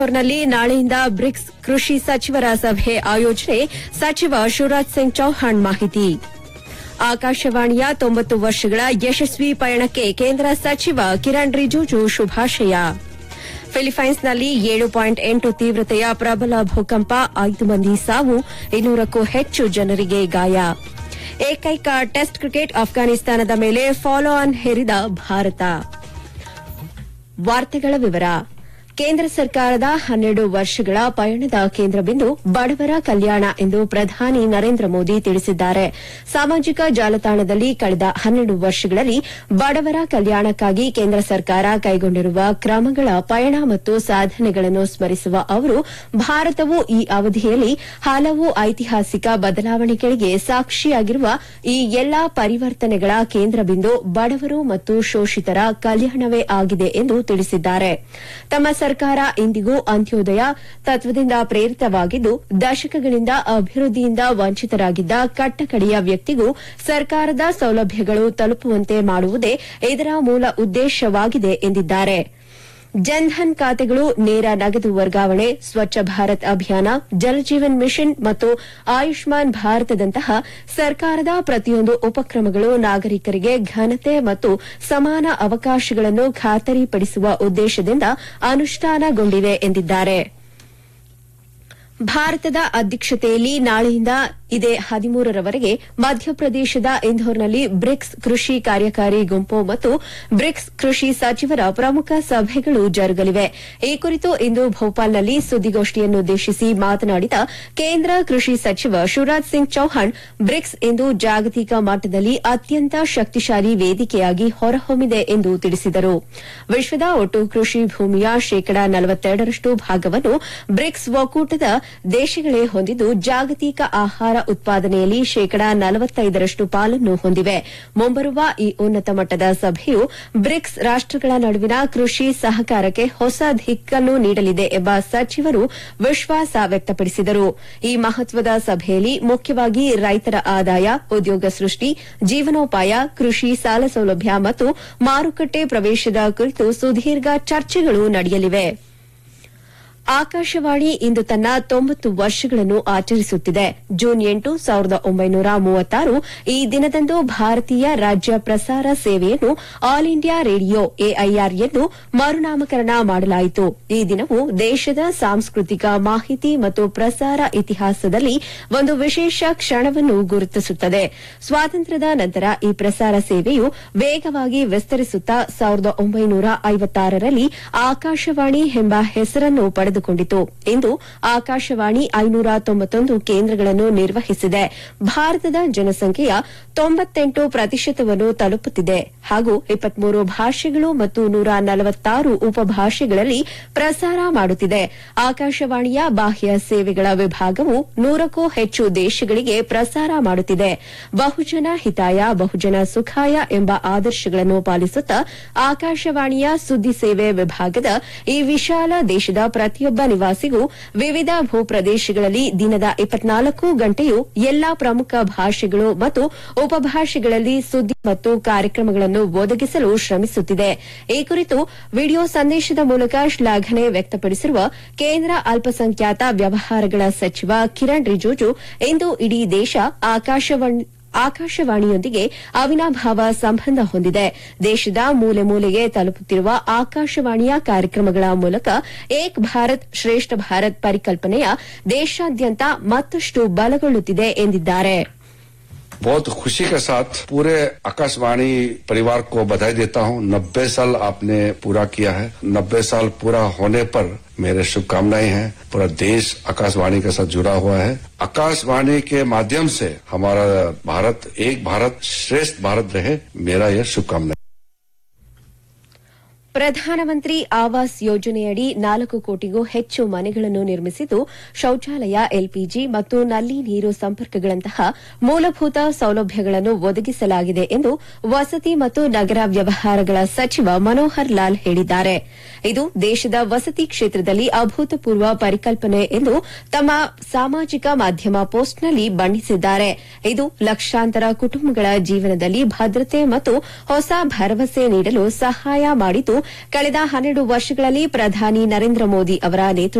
ನಲ್ಲಿ ನಾಳೆಯಿಂದ ಬ್ರಿಕ್ಸ್ ಕೃಷಿ ಸಚಿವರ ಸಭೆ ಆಯೋಜನೆ ಸಚಿವ ಶಿವರಾಜ್ ಸಿಂಗ್ ಚೌಹಾಣ್ ಮಾಹಿತಿ ಆಕಾಶವಾಣಿಯ ತೊಂಬತ್ತು ವರ್ಷಗಳ ಯಶಸ್ವಿ ಪಯಣಕ್ಕೆ ಕೇಂದ್ರ ಸಚಿವ ಕಿರಣ್ ರಿಜಿಜು ಶುಭಾಶಯ ಫಿಲಿಪೈನ್ಸ್ನಲ್ಲಿ ಏಳು ಪಾಯಿಂಟ್ ಎಂಟು ತೀವ್ರತೆಯ ಪ್ರಬಲ ಭೂಕಂಪ ಐದು ಮಂದಿ ಸಾವು ಇನ್ನೂರಕ್ಕೂ ಹೆಚ್ಚು ಜನರಿಗೆ ಗಾಯ ಏಕೈಕ ಟೆಸ್ಟ್ ಕ್ರಿಕೆಟ್ ಅಫ್ಘಾನಿಸ್ತಾನದ ಮೇಲೆ ಫಾಲೋ ಆನ್ ಹೇರಿದ ಭಾರತ ವಾರ್ತೆಗಳ ವಿವರ ಕೇಂದ್ರ ಸರ್ಕಾರದ ಹನ್ನೆರಡು ವರ್ಷಗಳ ಪಯಣದ ಕೇಂದ್ರಬಿಂದು ಬಡವರ ಕಲ್ಯಾಣ ಎಂದು ಪ್ರಧಾನಿ ನರೇಂದ್ರ ಮೋದಿ ತಿಳಿಸಿದ್ದಾರೆ ಸಾಮಾಜಿಕ ಜಾಲತಾಣದಲ್ಲಿ ಕಳೆದ ಹನ್ನೆರಡು ವರ್ಷಗಳಲ್ಲಿ ಬಡವರ ಕಲ್ಯಾಣಕ್ಕಾಗಿ ಕೇಂದ್ರ ಸರ್ಕಾರ ಕೈಗೊಂಡಿರುವ ಕ್ರಮಗಳ ಪಯಣ ಮತ್ತು ಸಾಧನೆಗಳನ್ನು ಸ್ಮರಿಸುವ ಅವರು ಭಾರತವು ಈ ಅವಧಿಯಲ್ಲಿ ಹಲವು ಐತಿಹಾಸಿಕ ಬದಲಾವಣೆಗಳಿಗೆ ಸಾಕ್ಷಿಯಾಗಿರುವ ಈ ಎಲ್ಲಾ ಪರಿವರ್ತನೆಗಳ ಕೇಂದ್ರಬಿಂದು ಬಡವರು ಮತ್ತು ಶೋಷಿತರ ಕಲ್ಯಾಣವೇ ಆಗಿದೆ ಎಂದು ತಿಳಿಸಿದ್ದಾರೆ ತಮ್ಮ ಸರ್ಕಾರ ಇಂದಿಗೂ ಅಂತ್ಯೋದಯ ತತ್ವದಿಂದ ಪ್ರೇರಿತವಾಗಿದ್ದು ದಶಕಗಳಿಂದ ಅಭಿವೃದ್ಧಿಯಿಂದ ವಂಚಿತರಾಗಿದ್ದ ಕಟ್ಟಕಡೆಯ ವ್ಯಕ್ತಿಗೂ ಸರ್ಕಾರದ ಸೌಲಭ್ಯಗಳು ತಲುಪುವಂತೆ ಮಾಡುವುದೇ ಇದರ ಮೂಲ ಉದ್ದೇಶವಾಗಿದೆ ಎಂದಿದ್ದಾರೆ ಜನ್ಧನ್ ಖಾತೆಗಳು ನೇರ ನಗದು ವರ್ಗಾವಣೆ ಸ್ವಚ್ಛ ಭಾರತ್ ಅಭಿಯಾನ ಜಲಜೀವನ್ ಮಿಷನ್ ಮತ್ತು ಆಯುಷ್ಮಾನ್ ಭಾರತದಂತಹ ಸರ್ಕಾರದ ಪ್ರತಿಯೊಂದು ಉಪಕ್ರಮಗಳು ನಾಗರಿಕರಿಗೆ ಘನತೆ ಮತ್ತು ಸಮಾನ ಅವಕಾಶಗಳನ್ನು ಖಾತರಿಪಡಿಸುವ ಉದ್ದೇಶದಿಂದ ಅನುಷ್ಠಾನಗೊಂಡಿವೆ ಎಂದಿದ್ದಾರೆ ಭಾರತದ ಅಧ್ಯಕ್ಷತೆಯಲ್ಲಿ ನಾಳೆಯಿಂದ ಇದೇ ಹದಿಮೂರರವರೆಗೆ ಮಧ್ಯಪ್ರದೇಶದ ಇಂಧೋರ್ನಲ್ಲಿ ಬ್ರಿಕ್ಸ್ ಕೃಷಿ ಕಾರ್ಯಕಾರಿ ಗುಂಪು ಮತ್ತು ಬ್ರಿಕ್ಸ್ ಕೃಷಿ ಸಚಿವರ ಪ್ರಮುಖ ಸಭೆಗಳು ಜರುಗಲಿವೆ ಈ ಕುರಿತು ಇಂದು ಭೋಪಾಲ್ನಲ್ಲಿ ಸುದ್ದಿಗೋಷ್ಠಿಯನ್ನುದ್ದೇಶಿಸಿ ಮಾತನಾಡಿದ ಕೇಂದ್ರ ಕೃಷಿ ಸಚಿವ ಶಿವರಾಜ್ ಸಿಂಗ್ ಚೌಹಾಣ್ ಬ್ರಿಕ್ಸ್ ಇಂದು ಜಾಗತಿಕ ಮಟ್ಟದಲ್ಲಿ ಅತ್ಯಂತ ಶಕ್ತಿಶಾಲಿ ವೇದಿಕೆಯಾಗಿ ಹೊರಹೊಮ್ಮಿದೆ ಎಂದು ತಿಳಿಸಿದರು ವಿಶ್ವದ ಒಟ್ಟು ಕೃಷಿ ಭೂಮಿಯ ಶೇಕಡಾ ನಲವತ್ತೆರಡರಷ್ಟು ಭಾಗವನ್ನು ಬ್ರಿಕ್ಸ್ ಒಕ್ಕೂಟದ ದೇಶಗಳೇ ಹೊಂದಿದ್ದು ಜಾಗತಿಕ ಆಹಾರ ಉತ್ಪಾದನೆಯಲ್ಲಿ ಶೇಕಡಾ ನಲವತ್ತೈದರಷ್ಟು ಪಾಲನ್ನು ಹೊಂದಿವೆ ಮುಂಬರುವ ಈ ಉನ್ನತ ಮಟ್ಟದ ಸಭೆಯು ಬ್ರಿಕ್ಸ್ ರಾಷ್ಟಗಳ ನಡುವಿನ ಕೃಷಿ ಸಹಕಾರಕ್ಕೆ ಹೊಸ ದಿಕ್ಕನ್ನು ನೀಡಲಿದೆ ಎಂಬ ಸಚಿವರು ವಿಶ್ವಾಸ ವ್ಯಕ್ತಪಡಿಸಿದರು ಈ ಮಹತ್ವದ ಸಭೆಯಲ್ಲಿ ಮುಖ್ಯವಾಗಿ ರೈತರ ಆದಾಯ ಉದ್ಯೋಗ ಸೃಷ್ಟಿ ಜೀವನೋಪಾಯ ಕೃಷಿ ಸಾಲ ಸೌಲಭ್ಯ ಮತ್ತು ಮಾರುಕಟ್ಟೆ ಪ್ರವೇಶದ ಕುರಿತು ಸುದೀರ್ಘ ಚರ್ಚೆಗಳು ನಡೆಯಲಿವೆ ಆಕಾಶವಾಣಿ ಇಂದು ತನ್ನ ತೊಂಬತ್ತು ವರ್ಷಗಳನ್ನು ಆಚರಿಸುತ್ತಿದೆ ಜೂನ್ ಎಂಟು ಸಾವಿರದ ಒಂಬೈನೂರ ಮೂವತ್ತಾರು ಈ ದಿನದಂದು ಭಾರತೀಯ ರಾಜ್ಯ ಪ್ರಸಾರ ಸೇವೆಯನ್ನು ಆಲ್ ಇಂಡಿಯಾ ರೇಡಿಯೋ ಎಐಆರ್ ಎಂದು ಮರುನಾಮಕರಣ ಮಾಡಲಾಯಿತು ಈ ದಿನವು ದೇಶದ ಸಾಂಸ್ಕೃತಿಕ ಮಾಹಿತಿ ಮತ್ತು ಪ್ರಸಾರ ಇತಿಹಾಸದಲ್ಲಿ ಒಂದು ವಿಶೇಷ ಕ್ಷಣವನ್ನು ಗುರುತಿಸುತ್ತದೆ ಸ್ವಾತಂತ್ರ್ಯದ ನಂತರ ಈ ಪ್ರಸಾರ ಸೇವೆಯು ವೇಗವಾಗಿ ವಿಸ್ತರಿಸುತ್ತಾ ಸಾವಿರದ ಒಂಬೈನೂರ ಐವತ್ತಾರರಲ್ಲಿ ಆಕಾಶವಾಣಿ ಎಂಬ ಹೆಸರನ್ನು ಪಡೆದುಕೊಂಡಿತು ಇಂದು ಆಕಾಶವಾಣಿ ಐನೂರ ತೊಂಬತ್ತೊಂದು ಕೇಂದ್ರಗಳನ್ನು ನಿರ್ವಹಿಸಿದೆ ಭಾರತದ ಜನಸಂಖ್ಯೆಯ ತೊಂಬತ್ತೆಂಟು ಪ್ರತಿಶತವನ್ನು ತಲುಪುತ್ತಿದೆ ಹಾಗೂ ಇಪ್ಪತ್ಮೂರು ಭಾಷೆಗಳು ಮತ್ತು ನೂರ ನಲವತ್ತಾರು ಉಪಭಾಷೆಗಳಲ್ಲಿ ಪ್ರಸಾರ ಮಾಡುತ್ತಿದೆ ಆಕಾಶವಾಣಿಯ ಬಾಹ್ಯ ಸೇವೆಗಳ ವಿಭಾಗವು ನೂರಕ್ಕೂ ಹೆಚ್ಚು ದೇಶಗಳಿಗೆ ಪ್ರಸಾರ ಮಾಡುತ್ತಿದೆ ಬಹುಜನ ಹಿತಾಯ ಬಹುಜನ ಸುಖಾಯ ಎಂಬ ಆದರ್ಶಗಳನ್ನು ಪಾಲಿಸುತ್ತಾ ಆಕಾಶವಾಣಿಯ ಸುದ್ದಿ ಸೇವೆ ವಿಭಾಗದ ಈ ವಿಶಾಲ ದೇಶದ ಪ್ರತಿಯೊಬ್ಬ ನಿವಾಸಿಗೂ ವಿವಿಧ ಭೂಪ್ರದೇಶಗಳಲ್ಲಿ ದಿನದ ಇಪ್ಪತ್ನಾಲ್ಕು ಗಂಟೆಯೂ ಎಲ್ಲಾ ಪ್ರಮುಖ ಭಾಷೆಗಳು ಮತ್ತು ಉಪಭಾಷೆಗಳಲ್ಲಿ ಸುದ್ದಿ ಮತ್ತು ಕಾರ್ಯಕ್ರಮಗಳನ್ನು ಒದಗಿಸಲು ಶ್ರಮಿಸುತ್ತಿದೆ ಈ ಕುರಿತು ವಿಡಿಯೋ ಸಂದೇಶದ ಮೂಲಕ ಶ್ಲಾಘನೆ ವ್ಯಕ್ತಪಡಿಸಿರುವ ಕೇಂದ್ರ ಅಲ್ಪಸಂಖ್ಯಾತ ವ್ಯವಹಾರಗಳ ಸಚಿವ ಕಿರಣ್ ರಿಜಿಜು ಇಂದು ಇಡೀ ದೇಶ ಆಕಾಶವಾಣಿ ಆಕಾಶವಾಣಿಯೊಂದಿಗೆ ಅವಿನಾಭಾವ ಸಂಬಂಧ ಹೊಂದಿದೆ ದೇಶದ ಮೂಲೆ ಮೂಲೆಗೆ ತಲುಪುತ್ತಿರುವ ಆಕಾಶವಾಣಿಯ ಕಾರ್ಯಕ್ರಮಗಳ ಮೂಲಕ ಏಕ್ ಭಾರತ್ ಶ್ರೇಷ್ಠ ಭಾರತ್ ಪರಿಕಲ್ಪನೆಯ ದೇಶಾದ್ಯಂತ ಮತ್ತಷ್ಟು ಬಲಗೊಳ್ಳುತ್ತಿದೆ ಎಂದಿದ್ದಾರೆ बहुत खुशी के साथ पूरे आकाशवाणी परिवार को बधाई देता हूं नब्बे साल आपने पूरा किया है नब्बे साल पूरा होने पर मेरे शुभकामनाएं हैं पूरा देश आकाशवाणी के साथ जुड़ा हुआ है आकाशवाणी के माध्यम से हमारा भारत एक भारत श्रेष्ठ भारत रहे मेरा यह शुभकामनाएं ಪ್ರಧಾನಮಂತ್ರಿ ಆವಾಸ್ ಯೋಜನೆಯಡಿ ನಾಲ್ಕು ಕೋಟಿಗೂ ಹೆಚ್ಚು ಮನೆಗಳನ್ನು ನಿರ್ಮಿಸಿದ್ದು ಶೌಚಾಲಯ ಎಲ್ಪಿಜಿ ಮತ್ತು ನಲ್ಲಿ ನೀರು ಸಂಪರ್ಕಗಳಂತಹ ಮೂಲಭೂತ ಸೌಲಭ್ಯಗಳನ್ನು ಒದಗಿಸಲಾಗಿದೆ ಎಂದು ವಸತಿ ಮತ್ತು ನಗರ ವ್ಯವಹಾರಗಳ ಸಚಿವ ಮನೋಹರ್ ಲಾಲ್ ಹೇಳಿದ್ದಾರೆ ಇದು ದೇಶದ ವಸತಿ ಕ್ಷೇತ್ರದಲ್ಲಿ ಅಭೂತಪೂರ್ವ ಪರಿಕಲ್ಪನೆ ಎಂದು ತಮ್ಮ ಸಾಮಾಜಿಕ ಮಾಧ್ಯಮ ಪೋಸ್ಟ್ನಲ್ಲಿ ಬಣ್ಣಿಸಿದ್ದಾರೆ ಇದು ಲಕ್ಷಾಂತರ ಕುಟುಂಬಗಳ ಜೀವನದಲ್ಲಿ ಭದ್ರತೆ ಮತ್ತು ಹೊಸ ಭರವಸೆ ನೀಡಲು ಸಹಾಯ ಮಾಡಿದ್ದು ಕಳೆದ ಹನ್ನೆರಡು ವರ್ಷಗಳಲ್ಲಿ ಪ್ರಧಾನಿ ನರೇಂದ್ರ ಮೋದಿ ಅವರ ನೇತೃತ್ವ